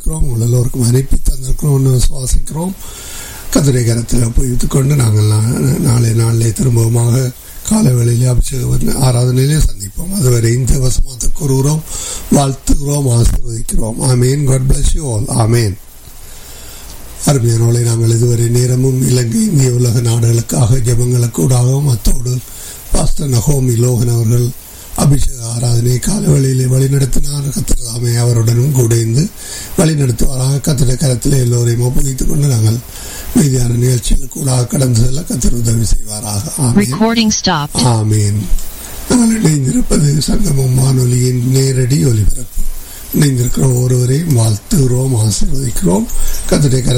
தந்திருக்கிறோம் உங்கள் எல்லோருக்கும் அனுப்பி தந்திருக்கிறோம் விசுவாசிக்கிறோம் கதிரை கரத்தில் போய்த்து கொண்டு நாங்கள் நா- நாளை நாளிலே திரும்பவுமாக காலை வேளையிலே அபிஷேக ஆராதனையிலே சந்திப்போம் அதுவரை இந்த வசமாக கூறுகிறோம் வாழ்த்துகிறோம் ஆசீர்வதிக்கிறோம் amen God bless you all amen அருமையானவளை நாங்கள் இதுவரை நேரமும் இலங்கை இந்திய உலக நாடுகளுக்காக ஜெபங்களுக்கூடாகவும் அத்தோடு பாஸ்டர் நகோமி லோகன் அவர்கள் அபிஷேக ஆராதனை காலவெளியிலே வழிநடத்தினார் கத்திரதாமே அவருடனும் கூட இருந்து வழிநடத்துவாராக கத்திர கரத்தில் எல்லோரையும் ஒப்புவித்துக் கொண்டு நாங்கள் மீதியான நிகழ்ச்சிகளுக்கூடாக கடந்து செல்ல கத்திர உதவி செய்வாராக ஆமேன் Recording stopped. ஆமீன் நாங்கள் இணைந்திருப்பது சங்கமம் வானொலியின் நேரடி ஒலிபரப்பு இணைந்திருக்கிற ஒருவரையும் வாழ்த்துகிறோம் ஆசீர்வதிக்கிறோம் கத்திரை